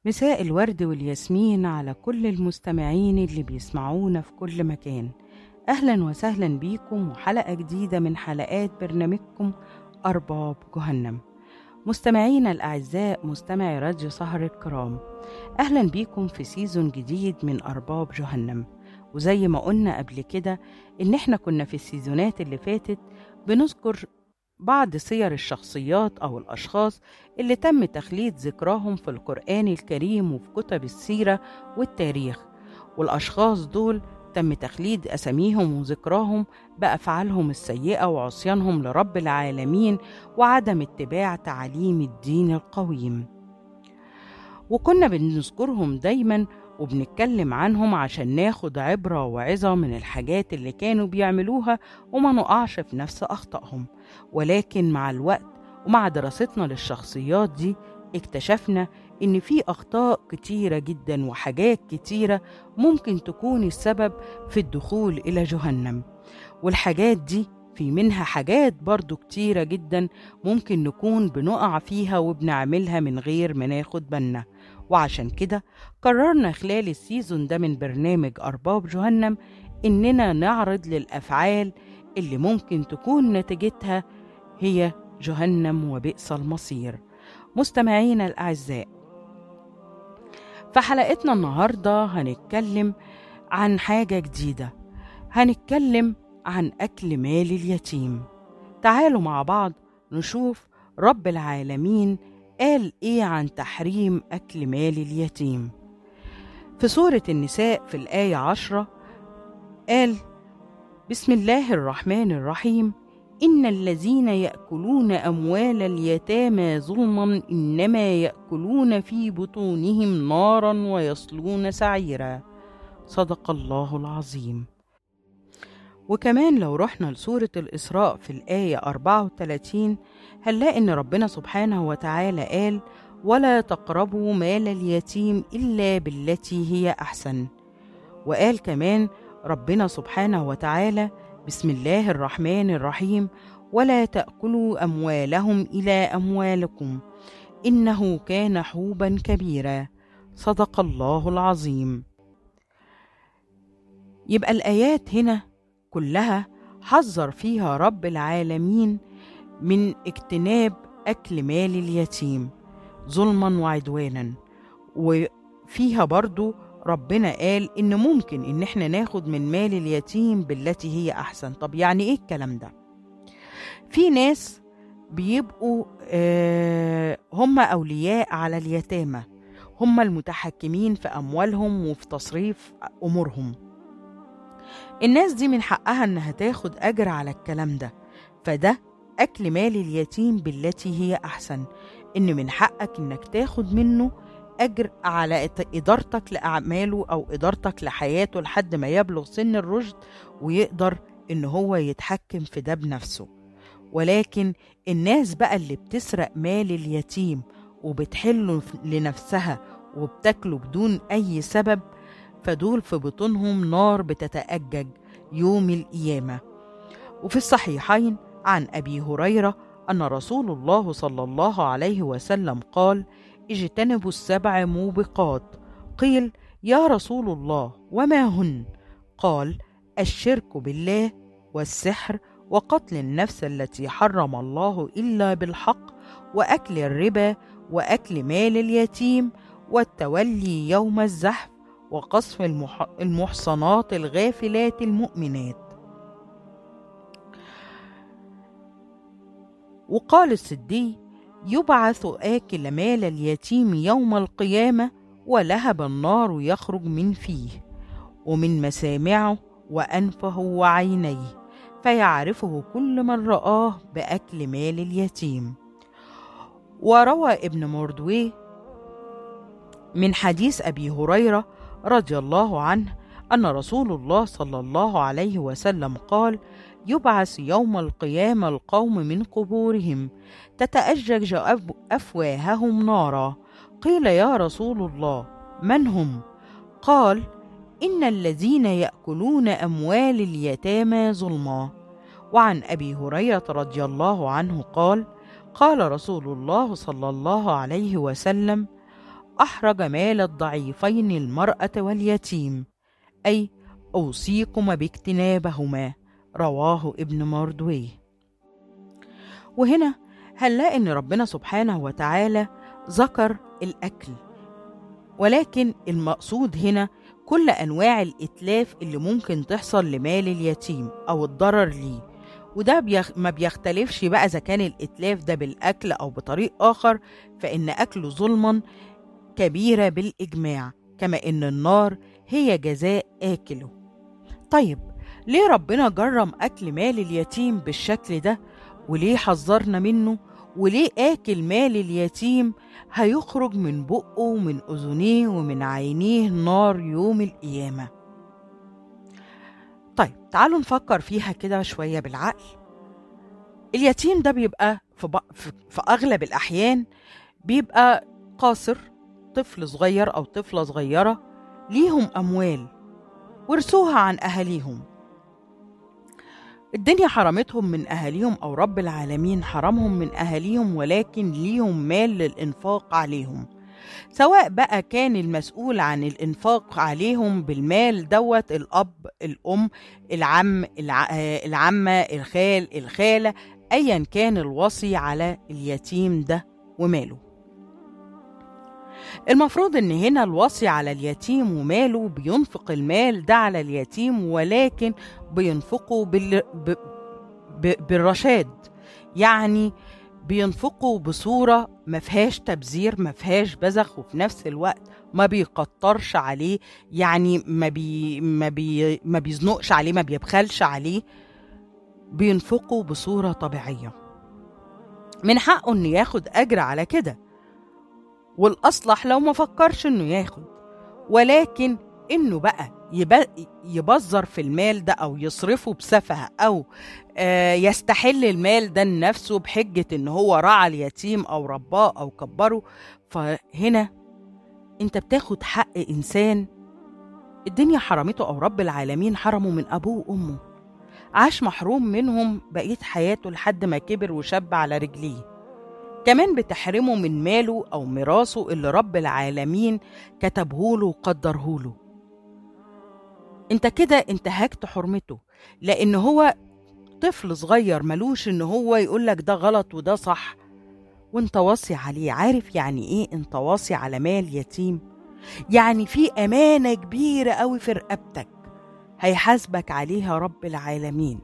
مساء الورد والياسمين على كل المستمعين اللي بيسمعونا في كل مكان أهلا وسهلا بيكم وحلقة جديدة من حلقات برنامجكم أرباب جهنم مستمعينا الأعزاء مستمعي راديو سهر الكرام أهلا بيكم في سيزون جديد من أرباب جهنم وزي ما قلنا قبل كده إن إحنا كنا في السيزونات اللي فاتت بنذكر بعض سير الشخصيات أو الأشخاص اللي تم تخليد ذكراهم في القرآن الكريم وفي كتب السيرة والتاريخ والأشخاص دول تم تخليد أساميهم وذكراهم بأفعالهم السيئة وعصيانهم لرب العالمين وعدم اتباع تعاليم الدين القويم وكنا بنذكرهم دايما وبنتكلم عنهم عشان ناخد عبرة وعظة من الحاجات اللي كانوا بيعملوها وما نقعش في نفس أخطائهم ولكن مع الوقت ومع دراستنا للشخصيات دي اكتشفنا إن في أخطاء كتيرة جدا وحاجات كتيرة ممكن تكون السبب في الدخول إلى جهنم والحاجات دي في منها حاجات برضو كتيرة جدا ممكن نكون بنقع فيها وبنعملها من غير ما ناخد بالنا وعشان كده قررنا خلال السيزون ده من برنامج أرباب جهنم إننا نعرض للأفعال اللي ممكن تكون نتيجتها هي جهنم وبئس المصير مستمعينا الأعزاء فحلقتنا النهاردة هنتكلم عن حاجة جديدة هنتكلم عن أكل مال اليتيم تعالوا مع بعض نشوف رب العالمين قال إيه عن تحريم أكل مال اليتيم في سورة النساء في الآية عشرة قال بسم الله الرحمن الرحيم إن الذين يأكلون أموال اليتامى ظلما إنما يأكلون في بطونهم نارا ويصلون سعيرا صدق الله العظيم وكمان لو رحنا لسورة الإسراء في الآية 34 هنلاقي إن ربنا سبحانه وتعالى قال ولا تقربوا مال اليتيم إلا بالتي هي أحسن وقال كمان ربنا سبحانه وتعالى بسم الله الرحمن الرحيم ولا تأكلوا أموالهم إلى أموالكم إنه كان حوبا كبيرا صدق الله العظيم يبقى الآيات هنا كلها حذر فيها رب العالمين من اجتناب أكل مال اليتيم ظلما وعدوانا وفيها برضو ربنا قال إن ممكن إن احنا ناخد من مال اليتيم بالتي هي أحسن طب يعني إيه الكلام ده؟ في ناس بيبقوا آه هم أولياء على اليتامى هم المتحكمين في أموالهم وفي تصريف أمورهم الناس دي من حقها إنها تاخد أجر على الكلام ده فده أكل مال اليتيم بالتي هي أحسن إن من حقك إنك تاخد منه أجر على إدارتك لأعماله أو إدارتك لحياته لحد ما يبلغ سن الرشد ويقدر إن هو يتحكم في ده بنفسه ولكن الناس بقى اللي بتسرق مال اليتيم وبتحله لنفسها وبتاكله بدون أي سبب فدول في بطونهم نار بتتأجج يوم القيامة وفي الصحيحين عن أبي هريرة أن رسول الله صلى الله عليه وسلم قال اجتنبوا السبع موبقات قيل يا رسول الله وما هن قال الشرك بالله والسحر وقتل النفس التي حرم الله الا بالحق واكل الربا واكل مال اليتيم والتولي يوم الزحف وقصف المح... المحصنات الغافلات المؤمنات وقال السدي يبعث آكل مال اليتيم يوم القيامة ولهب النار يخرج من فيه ومن مسامعه وأنفه وعينيه فيعرفه كل من رآه بأكل مال اليتيم وروى ابن مردويه من حديث أبي هريرة رضي الله عنه أن رسول الله صلى الله عليه وسلم قال يبعث يوم القيامة القوم من قبورهم تتأجج أفواههم نارا قيل يا رسول الله من هم؟ قال إن الذين يأكلون أموال اليتامى ظلما وعن أبي هريرة رضي الله عنه قال قال رسول الله صلى الله عليه وسلم أحرج مال الضعيفين المرأة واليتيم أي أوصيكم باجتنابهما رواه ابن مردويه وهنا هنلاقي إن ربنا سبحانه وتعالى ذكر الأكل ولكن المقصود هنا كل أنواع الإتلاف اللي ممكن تحصل لمال اليتيم أو الضرر ليه وده بيخ... ما بيختلفش بقى إذا كان الإتلاف ده بالأكل أو بطريق آخر فإن أكله ظلما كبيرة بالإجماع كما إن النار هي جزاء آكله طيب ليه ربنا جرم أكل مال اليتيم بالشكل ده وليه حذرنا منه وليه آكل مال اليتيم هيخرج من بقه ومن أذنيه ومن عينيه نار يوم القيامة طيب تعالوا نفكر فيها كده شوية بالعقل اليتيم ده بيبقى في, ب... في... في أغلب الأحيان بيبقى قاصر طفل صغير أو طفلة صغيرة ليهم أموال ورثوها عن أهاليهم الدنيا حرمتهم من أهاليهم أو رب العالمين حرمهم من أهاليهم ولكن ليهم مال للإنفاق عليهم سواء بقى كان المسؤول عن الإنفاق عليهم بالمال دوت الأب الأم العم الع... العمة الخال الخالة أيا كان الوصي على اليتيم ده وماله المفروض ان هنا الوصي على اليتيم وماله بينفق المال ده على اليتيم ولكن بينفقه بال... ب... ب... بالرشاد يعني بينفقه بصورة ما فيهاش تبذير ما فيهاش بذخ وفي نفس الوقت ما بيكترش عليه يعني ما بي ما بي ما بيزنقش عليه ما بيبخلش عليه بينفقه بصورة طبيعية من حقه انه ياخد اجر على كده والأصلح لو ما فكرش إنه ياخد ولكن إنه بقى يبذر في المال ده أو يصرفه بسفه أو آه يستحل المال ده لنفسه بحجة إن هو رعى اليتيم أو رباه أو كبره فهنا أنت بتاخد حق إنسان الدنيا حرمته أو رب العالمين حرمه من أبوه وأمه عاش محروم منهم بقية حياته لحد ما كبر وشب على رجليه كمان بتحرمه من ماله أو ميراثه اللي رب العالمين كتبهوله وقدرهوله انت كده انتهكت حرمته لأن هو طفل صغير ملوش ان هو يقولك ده غلط وده صح وانت واصي عليه عارف يعني ايه انت واصي على مال يتيم يعني في أمانة كبيرة قوي في رقبتك هيحاسبك عليها رب العالمين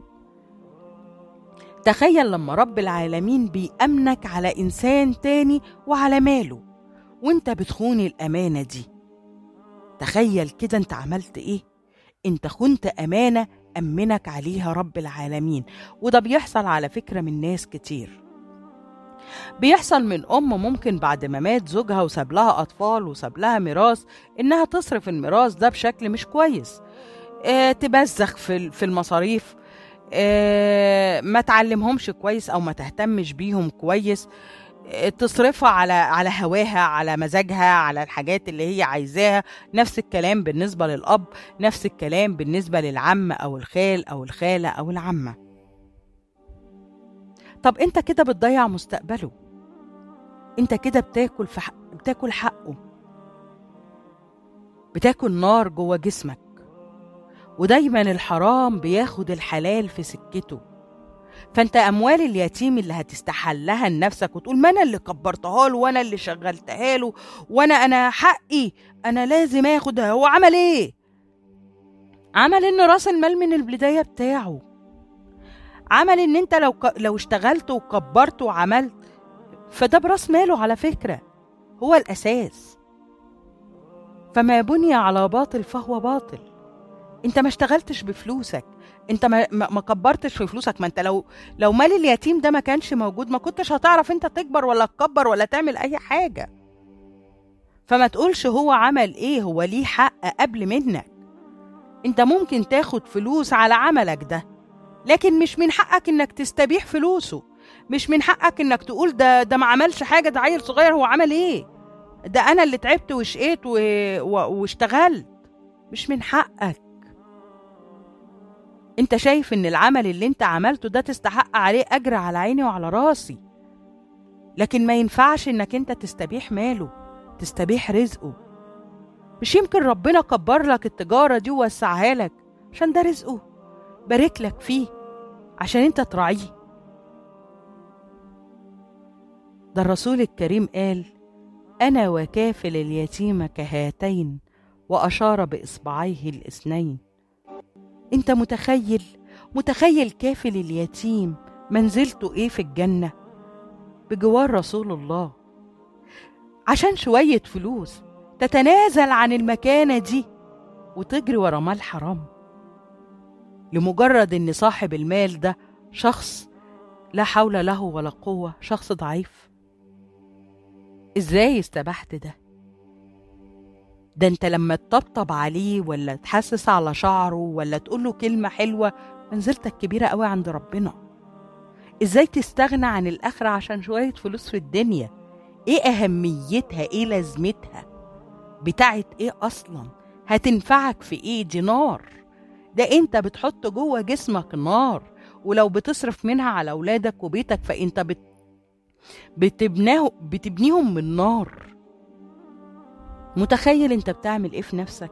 تخيل لما رب العالمين بيأمنك على إنسان تاني وعلى ماله وانت بتخون الأمانة دي تخيل كده انت عملت ايه انت خنت أمانة أمنك عليها رب العالمين وده بيحصل على فكرة من ناس كتير بيحصل من أم ممكن بعد ما مات زوجها وساب لها أطفال وساب لها ميراث إنها تصرف الميراث ده بشكل مش كويس اه تبذخ في في المصاريف اه ما تعلمهمش كويس او ما تهتمش بيهم كويس اه تصرفها على على هواها على مزاجها على الحاجات اللي هي عايزاها نفس الكلام بالنسبة للأب نفس الكلام بالنسبة للعم أو الخال أو الخالة أو العمة طب انت كده بتضيع مستقبله انت كده بتاكل في حق بتاكل حقه بتاكل نار جوه جسمك ودايما الحرام بياخد الحلال في سكته فانت اموال اليتيم اللي هتستحلها لنفسك وتقول ما انا اللي كبرتها له وانا اللي شغلتها له وانا انا حقي انا لازم اخد هو عمل ايه عمل ان راس المال من البدايه بتاعه عمل ان انت لو ك... لو اشتغلت وكبرت وعملت فده براس ماله على فكره هو الاساس فما بني على باطل فهو باطل انت ما اشتغلتش بفلوسك انت ما, ما كبرتش في فلوسك ما انت لو لو مال اليتيم ده ما كانش موجود ما كنتش هتعرف انت تكبر ولا تكبر ولا تعمل اي حاجه فما تقولش هو عمل ايه هو ليه حق قبل منك انت ممكن تاخد فلوس على عملك ده لكن مش من حقك انك تستبيح فلوسه مش من حقك انك تقول ده ده ما عملش حاجه ده عيل صغير هو عمل ايه ده انا اللي تعبت وشقيت و... و... واشتغلت مش من حقك انت شايف ان العمل اللي انت عملته ده تستحق عليه اجر على عيني وعلى راسي لكن ما ينفعش انك انت تستبيح ماله تستبيح رزقه مش يمكن ربنا كبر لك التجارة دي ووسعها لك عشان ده رزقه بارك لك فيه عشان انت تراعيه ده الرسول الكريم قال أنا وكافل اليتيم كهاتين وأشار بإصبعيه الاثنين أنت متخيل متخيل كافل اليتيم منزلته إيه في الجنة بجوار رسول الله عشان شوية فلوس تتنازل عن المكانة دي وتجري ورا مال حرام لمجرد ان صاحب المال ده شخص لا حول له ولا قوة شخص ضعيف ازاي استبحت ده ده انت لما تطبطب عليه ولا تحسس على شعره ولا تقول له كلمة حلوة منزلتك كبيرة قوي عند ربنا ازاي تستغنى عن الاخرة عشان شوية فلوس في الدنيا ايه اهميتها ايه لازمتها بتاعت ايه اصلا هتنفعك في ايه دي نار ده انت بتحط جوه جسمك نار ولو بتصرف منها على اولادك وبيتك فانت بت... بتبناه بتبنيهم من نار متخيل انت بتعمل ايه في نفسك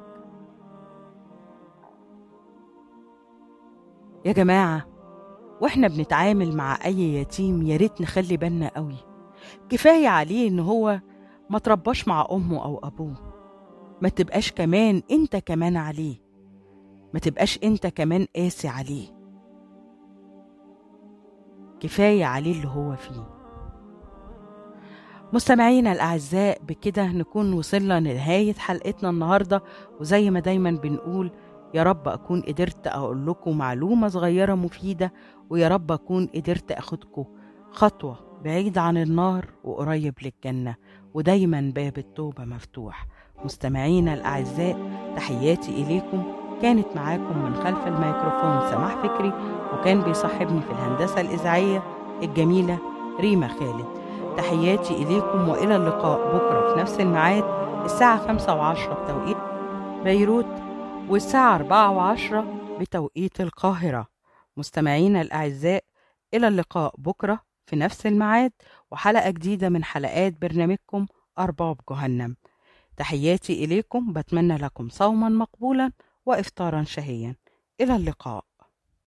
يا جماعه واحنا بنتعامل مع اي يتيم يا ريت نخلي بالنا قوي كفايه عليه ان هو ما ترباش مع امه او ابوه ما تبقاش كمان انت كمان عليه ما تبقاش انت كمان قاسي عليه كفايه عليه اللي هو فيه مستمعينا الأعزاء بكده نكون وصلنا لنهاية حلقتنا النهاردة وزي ما دايما بنقول يا رب أكون قدرت أقول لكم معلومة صغيرة مفيدة ويا رب أكون قدرت أخدكم خطوة بعيد عن النار وقريب للجنة ودايما باب التوبة مفتوح مستمعينا الأعزاء تحياتي إليكم كانت معاكم من خلف الميكروفون سماح فكري وكان بيصاحبني في الهندسة الإذاعية الجميلة ريما خالد تحياتي إليكم وإلى اللقاء بكرة في نفس الميعاد الساعة خمسة وعشرة بتوقيت بيروت والساعة أربعة وعشرة بتوقيت القاهرة مستمعينا الأعزاء إلى اللقاء بكرة في نفس الميعاد وحلقة جديدة من حلقات برنامجكم أرباب جهنم تحياتي إليكم بتمنى لكم صوما مقبولا وإفطارا شهيا إلى اللقاء